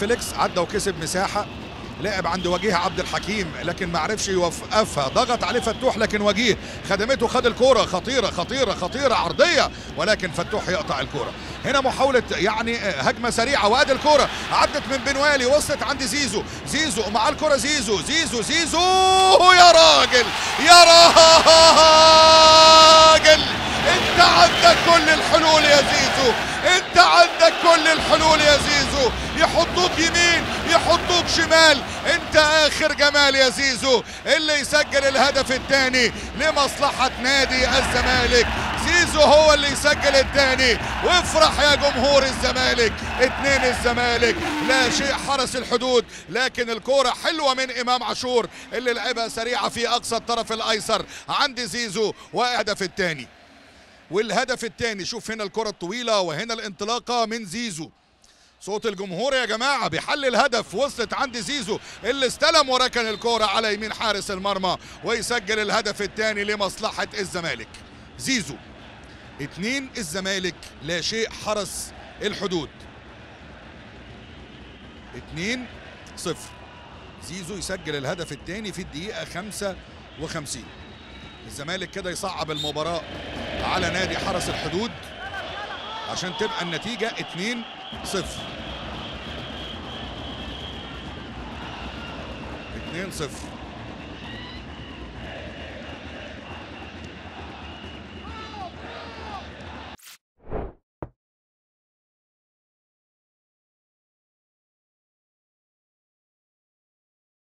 فيليكس عدى وكسب مساحه لعب عند وجيه عبد الحكيم لكن ما عرفش يوقفها ضغط عليه فتوح لكن وجيه خدمته خد الكوره خطيره خطيره خطيره عرضيه ولكن فتوح يقطع الكوره هنا محاوله يعني هجمه سريعه وادي الكوره عدت من بنوالي وصلت عند زيزو زيزو مع الكوره زيزو زيزو زيزو يا راجل يا راجل انت عندك كل الحلول يا زيزو انت عندك كل الحلول يا زيزو يحطوك يمين يحطوك شمال انت اخر جمال يا زيزو اللي يسجل الهدف الثاني لمصلحة نادي الزمالك زيزو هو اللي يسجل الثاني وافرح يا جمهور الزمالك اتنين الزمالك لا شيء حرس الحدود لكن الكورة حلوة من امام عاشور اللي لعبها سريعة في اقصى الطرف الايسر عند زيزو وهدف الثاني والهدف الثاني شوف هنا الكرة الطويلة وهنا الانطلاقة من زيزو صوت الجمهور يا جماعة بيحل الهدف وصلت عند زيزو اللي استلم وركن الكرة على يمين حارس المرمى ويسجل الهدف الثاني لمصلحة الزمالك زيزو اتنين الزمالك لا شيء حرس الحدود اتنين صفر زيزو يسجل الهدف الثاني في الدقيقة خمسة وخمسين الزمالك كده يصعب المباراة على نادي حرس الحدود عشان تبقى النتيجة 2 0 2 0